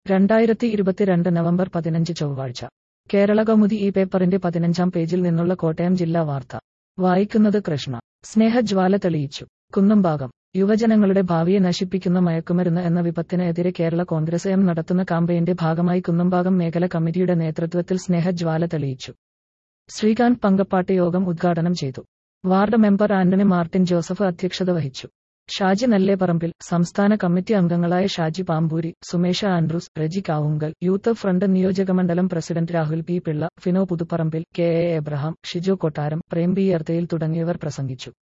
രണ്ടായിരത്തി ഇരുപത്തിരണ്ട് നവംബർ പതിനഞ്ച് ചൊവ്വാഴ്ച കേരള കൗമുദി ഈ പേപ്പറിന്റെ പതിനഞ്ചാം പേജിൽ നിന്നുള്ള കോട്ടയം ജില്ലാ വാർത്ത വായിക്കുന്നത് കൃഷ്ണ സ്നേഹജ്വാല തെളിയിച്ചു കുന്നംഭാഗം യുവജനങ്ങളുടെ ഭാവിയെ നശിപ്പിക്കുന്ന മയക്കുമരുന്ന് എന്ന വിപത്തിന് എതിരെ കേരള കോൺഗ്രസ് എം നടത്തുന്ന കാമ്പയിന്റെ ഭാഗമായി കുന്നംഭാഗം മേഖല കമ്മിറ്റിയുടെ നേതൃത്വത്തിൽ സ്നേഹജ്വാല തെളിയിച്ചു ശ്രീകാന്ത് പങ്കപ്പാട്ട് യോഗം ഉദ്ഘാടനം ചെയ്തു വാർഡ് മെമ്പർ ആന്റണി മാർട്ടിൻ ജോസഫ് അധ്യക്ഷത വഹിച്ചു ഷാജി നെല്ലേപ്പറമ്പിൽ സംസ്ഥാന കമ്മിറ്റി അംഗങ്ങളായ ഷാജി പാമ്പൂരി സുമേഷ ആൻഡ്രൂസ് റെജി കാവുങ്കൽ യൂത്ത് ഫ്രണ്ട് നിയോജകമണ്ഡലം president Rahul P Pillai Fino Puthuparambil K A Abraham Shijo Kottaram Prem B എർത്തയിൽ തുടങ്ങിയവർ പ്രസംഗിച്ചു